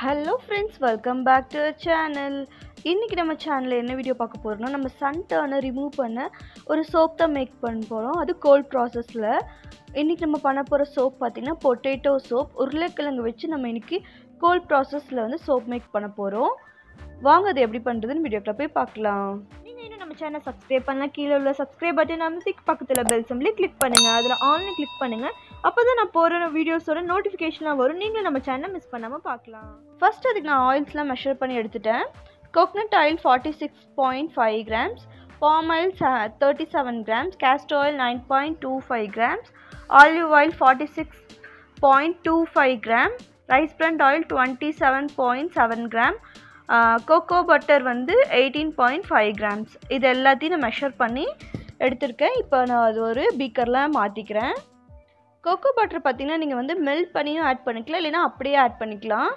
hello friends welcome back to channel இன்றைக்கி நம்ம சேனலில் என்ன வீடியோ பார்க்க போகிறோம்னா நம்ம சன் டர்னை ரிமூவ் பண்ண ஒரு சோப் தான் மேக் பண்ண போகிறோம் அது கோல்ட் ப்ராசஸில் இன்றைக்கி நம்ம பண்ண போகிற சோப் பார்த்திங்கன்னா பொட்டேட்டோ சோப் உருளைக்கிழங்கு வச்சு நம்ம இன்றைக்கி கோல்ட் ப்ராசஸில் வந்து சோப் மேக் பண்ண போகிறோம் வாங்க அது எப்படி பண்ணுறதுன்னு வீடியோக்குள்ள போய் பார்க்கலாம் நீங்கள் இன்னும் நம்ம சேனல் சப்ஸ்கிரைப் பண்ணலாம் கீழே உள்ள சப்ஸ்கிரைப் பட்டன் அமைத்து பக்கத்தில் பெல் சிம்லி கிளிக் பண்ணுங்கள் அதில் ஆன்லைன் கிளிக் பண்ணுங்கள் அப்போ தான் நான் போகிற வீடியோஸோட நோட்டிஃபிகேஷனாக வரும் நீங்களும் நம்ம சேனலை மிஸ் பண்ணாமல் பார்க்கலாம் ஃபர்ஸ்ட் அதுக்கு நான் ஆயில்ஸ்லாம் மெஷர் பண்ணி எடுத்துட்டேன் coconut oil forty six point five grams palm oil thirty seven grams castor oil nine point two five grams olive oil forty six point two five gram rice brand oil twenty seven point seven gram cocoa butter வந்து eighteen point five grams இது எல்லாத்தையும் நான் measure பண்ணி எடுத்திருக்கேன் இப்போ நான் அது ஒரு பீக்கரில் மாற்றிக்கிறேன் கோகோ பட்டர் பார்த்தீங்கன்னா நீங்கள் வந்து மெல்ட் பண்ணியும் ஆட் பண்ணிக்கலாம் இல்லைன்னா அப்படியே ஆட் பண்ணிக்கலாம்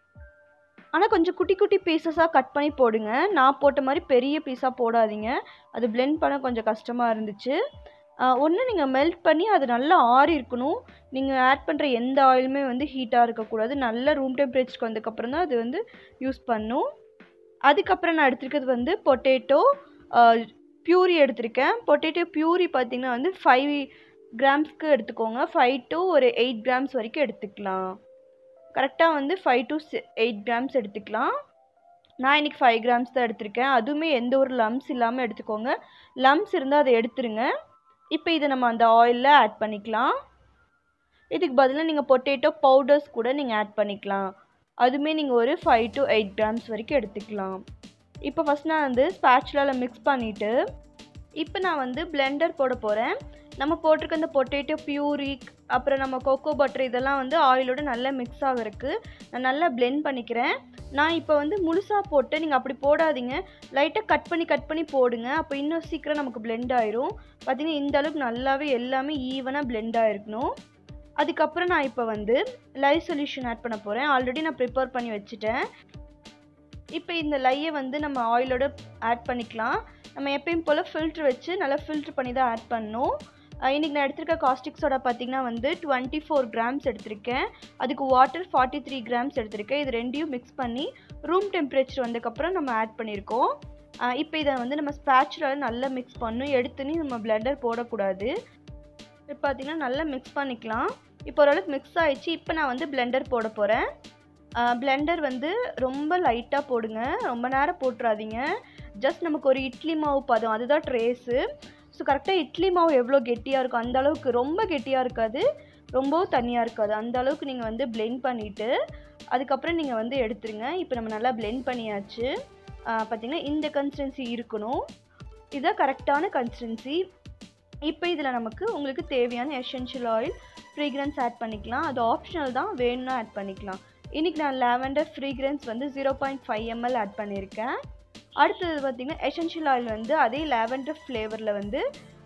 ஆனால் கொஞ்சம் குட்டி குட்டி பீசஸாக கட் பண்ணி போடுங்க நான் போட்ட மாதிரி பெரிய பீஸாக போடாதீங்க அது பிளெண்ட் பண்ண கொஞ்சம் கஷ்டமாக இருந்துச்சு ஒன்று நீங்கள் மெல்ட் பண்ணி அது நல்லா ஆறி இருக்கணும் நீங்கள் ஆட் பண்ணுற எந்த ஆயிலுமே வந்து ஹீட்டாக இருக்கக்கூடாது நல்ல ரூம் டெம்பரேச்சருக்கு வந்ததுக்கப்புறம் தான் அது வந்து யூஸ் பண்ணும் அதுக்கப்புறம் நான் எடுத்துருக்கிறது வந்து பொட்டேட்டோ ப்யூரி எடுத்திருக்கேன் பொட்டேட்டோ ப்யூரி பார்த்திங்கன்னா வந்து ஃபைவ் கிராம்ஸ்க்கு எடுத்துக்கோங்க ஃபைவ் டு ஒரு எயிட் கிராம்ஸ் வரைக்கும் எடுத்துக்கலாம் கரெக்டாக வந்து ஃபைவ் டு எயிட் கிராம்ஸ் எடுத்துக்கலாம் நான் இன்றைக்கி ஃபைவ் கிராம்ஸ் தான் எடுத்திருக்கேன் அதுவுமே எந்த ஒரு லம்ஸ் இல்லாமல் எடுத்துக்கோங்க லம்ஸ் இருந்தால் அதை எடுத்துருங்க இப்போ இதை நம்ம அந்த ஆயிலில் ஆட் பண்ணிக்கலாம் இதுக்கு பதிலாக நீங்கள் பொட்டேட்டோ பவுடர்ஸ் கூட நீங்கள் ஆட் பண்ணிக்கலாம் அதுவுமே நீங்கள் ஒரு ஃபைவ் டு எயிட் கிராம்ஸ் வரைக்கும் எடுத்துக்கலாம் இப்போ ஃபஸ்ட் நான் வந்து ஸ்பேச்சுலாவில் மிக்ஸ் பண்ணிவிட்டு இப்போ நான் வந்து பிளெண்டர் போட போகிறேன் நம்ம போட்டிருக்க இந்த பொட்டேட்டோ பியூரிக் அப்புறம் நம்ம கோகோ பட்டர் இதெல்லாம் வந்து ஆயிலோட நல்லா மிக்ஸ் ஆகிறதுக்கு நான் நல்லா பிளெண்ட் பண்ணிக்கிறேன் நான் இப்போ வந்து முழுசாக போட்டு நீங்கள் அப்படி போடாதீங்க லைட்டாக கட் பண்ணி கட் பண்ணி போடுங்க அப்போ இன்னும் சீக்கிரம் நமக்கு பிளெண்ட் ஆயிரும் பார்த்தீங்கன்னா இந்த அளவுக்கு நல்லாவே எல்லாமே ஈவனாக பிளெண்ட் ஆகிருக்கணும் அதுக்கப்புறம் நான் இப்போ வந்து லைவ் சொல்யூஷன் ஆட் பண்ண போகிறேன் ஆல்ரெடி நான் ப்ரிப்பேர் பண்ணி வச்சுட்டேன் இப்போ இந்த லையை வந்து நம்ம ஆயிலோட ஆட் பண்ணிக்கலாம் நம்ம எப்பயும் போல் ஃபில்ட்ரு வச்சு நல்லா ஃபில்ட்ரு பண்ணி தான் ஆட் பண்ணணும் இன்றைக்கி நான் எடுத்திருக்க காஸ்டிக் சோடா பார்த்திங்கன்னா வந்து டுவெண்ட்டி ஃபோர் கிராம்ஸ் எடுத்திருக்கேன் அதுக்கு வாட்டர் ஃபார்ட்டி த்ரீ கிராம்ஸ் எடுத்திருக்கேன் இது ரெண்டையும் மிக்ஸ் பண்ணி ரூம் டெம்பரேச்சர் வந்ததுக்கப்புறம் நம்ம ஆட் பண்ணியிருக்கோம் இப்போ இதை வந்து நம்ம ஸ்பேச்சுலால் நல்லா மிக்ஸ் பண்ணணும் எடுத்துன்னு நம்ம பிளெண்டர் போடக்கூடாது இப்போ பார்த்திங்கன்னா நல்லா மிக்ஸ் பண்ணிக்கலாம் இப்போ ஓரளவுக்கு மிக்ஸ் ஆகிடுச்சு இப்போ நான் வந்து பிளெண்டர் போட போகிறேன் பிளெண்டர் வந்து ரொம்ப லைட்டாக போடுங்க ரொம்ப நேரம் போட்டுறாதீங்க ஜஸ்ட் நமக்கு ஒரு இட்லி மாவு பதம் அதுதான் ட்ரேஸு ஸோ கரெக்டாக இட்லி மாவு எவ்வளோ கெட்டியாக இருக்கும் அந்த அளவுக்கு ரொம்ப கெட்டியாக இருக்காது ரொம்பவும் தண்ணியாக இருக்காது அந்த அளவுக்கு நீங்கள் வந்து பிளெண்ட் பண்ணிவிட்டு அதுக்கப்புறம் நீங்கள் வந்து எடுத்துருங்க இப்போ நம்ம நல்லா பிளெண்ட் பண்ணியாச்சு பார்த்திங்கன்னா இந்த கன்சிஸ்டன்சி இருக்கணும் இதுதான் கரெக்டான கன்சிஸ்டன்சி இப்போ இதில் நமக்கு உங்களுக்கு தேவையான எசென்ஷியல் ஆயில் ஃப்ரீக்ரன்ஸ் ஆட் பண்ணிக்கலாம் அது ஆப்ஷனல் தான் வேணும்னா ஆட் பண்ணிக்கலாம் இன்றைக்கி நான் லேவண்டர் ஃப்ரீக்ரன்ஸ் வந்து zero point five ml add பண்ணியிருக்கேன் அடுத்தது பார்த்திங்கன்னா எசென்ஷியல் ஆயில் வந்து அதே லேவண்டர் ஃப்ளேவரில் வந்து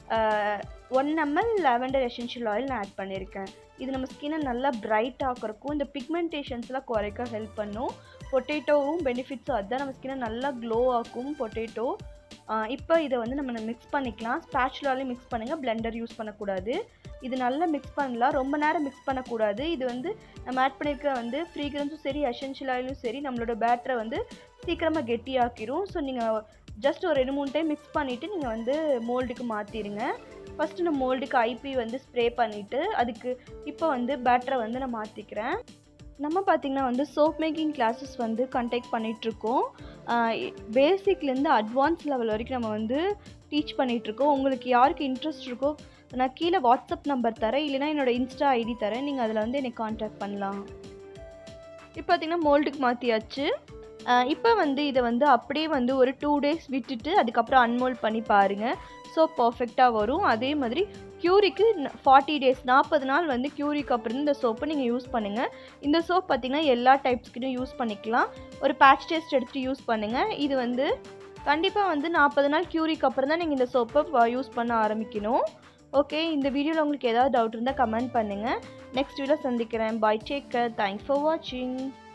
one ml lavender essential oil நான் ஆட் பண்ணியிருக்கேன் இது நம்ம ஸ்கின்னை நல்லா பிரைட் ஆக்கிறக்கும் இந்த பிக்மெண்டேஷன்ஸ்லாம் குறைக்க ஹெல்ப் பண்ணும் பொட்டேட்டோவும் பெனிஃபிட்ஸும் அதுதான் நம்ம ஸ்கின்னை நல்லா க்ளோ ஆக்கும் பொட்டேட்டோ இப்போ இதை வந்து நம்ம மிக்ஸ் பண்ணிக்கலாம் ஸ்பேச்சுலாலையும் மிக்ஸ் பண்ணுங்கள் பிளெண்டர் யூஸ் பண்ணக்கூடாது இது நல்லா மிக்ஸ் பண்ணலாம் ரொம்ப நேரம் மிக்ஸ் பண்ணக்கூடாது இது வந்து நம்ம ஆட் பண்ணியிருக்க வந்து ஃப்ரீக்ரன்ஸும் சரி எசென்ஷியல் ஆயிலும் சரி நம்மளோட பேட்டரை வந்து சீக்கிரமாக கெட்டியாக்கிரும் ஸோ நீங்கள் ஜஸ்ட் ஒரு ரெண்டு மூணு டைம் மிக்ஸ் பண்ணிவிட்டு நீங்கள் வந்து மோல்டுக்கு மாற்றிடுங்க ஃபஸ்ட்டு நான் மோல்டுக்கு ஐபி வந்து ஸ்ப்ரே பண்ணிவிட்டு அதுக்கு இப்போ வந்து பேட்டரை வந்து நான் மாற்றிக்கிறேன் நம்ம பார்த்திங்கன்னா வந்து சோப் மேக்கிங் கிளாஸஸ் வந்து கண்டக்ட் பண்ணிகிட்ருக்கோம் பேசிக்லேருந்து அட்வான்ஸ் லெவல் வரைக்கும் நம்ம வந்து டீச் பண்ணிகிட்ருக்கோம் உங்களுக்கு யாருக்கு இன்ட்ரெஸ்ட் இருக்கோ நான் கீழே வாட்ஸ்அப் நம்பர் தரேன் இல்லைனா என்னோடய இன்ஸ்டா ஐடி தரேன் நீங்கள் அதில் வந்து என்னை காண்டாக்ட் பண்ணலாம் இப்போ பார்த்திங்கன்னா மோல்டுக்கு மாற்றியாச்சு இப்போ வந்து இதை வந்து அப்படியே வந்து ஒரு டூ டேஸ் விட்டுட்டு அதுக்கப்புறம் அன்மோல்ட் பண்ணி பாருங்கள் ஸோ பர்ஃபெக்டாக வரும் அதே மாதிரி க்யூரிக்கு ஃபார்ட்டி டேஸ் நாற்பது நாள் வந்து க்யூரிக்கு அப்புறம் இந்த சோப்பை நீங்கள் யூஸ் பண்ணுங்கள் இந்த சோப் பார்த்திங்கன்னா எல்லா டைப்ஸ்கிட்டும் யூஸ் பண்ணிக்கலாம் ஒரு பேட்ச் டெஸ்ட் எடுத்துகிட்டு யூஸ் பண்ணுங்கள் இது வந்து கண்டிப்பாக வந்து நாற்பது நாள் க்யூரிக்கு அப்புறம் தான் நீங்கள் இந்த சோப்பை யூஸ் பண்ண ஆரம்பிக்கணும் ஓகே இந்த வீடியோவில் உங்களுக்கு ஏதாவது டவுட் இருந்தால் கமெண்ட் பண்ணுங்கள் நெக்ஸ்ட் வீடியோ சந்திக்கிறேன் bye take care thanks for வாட்சிங்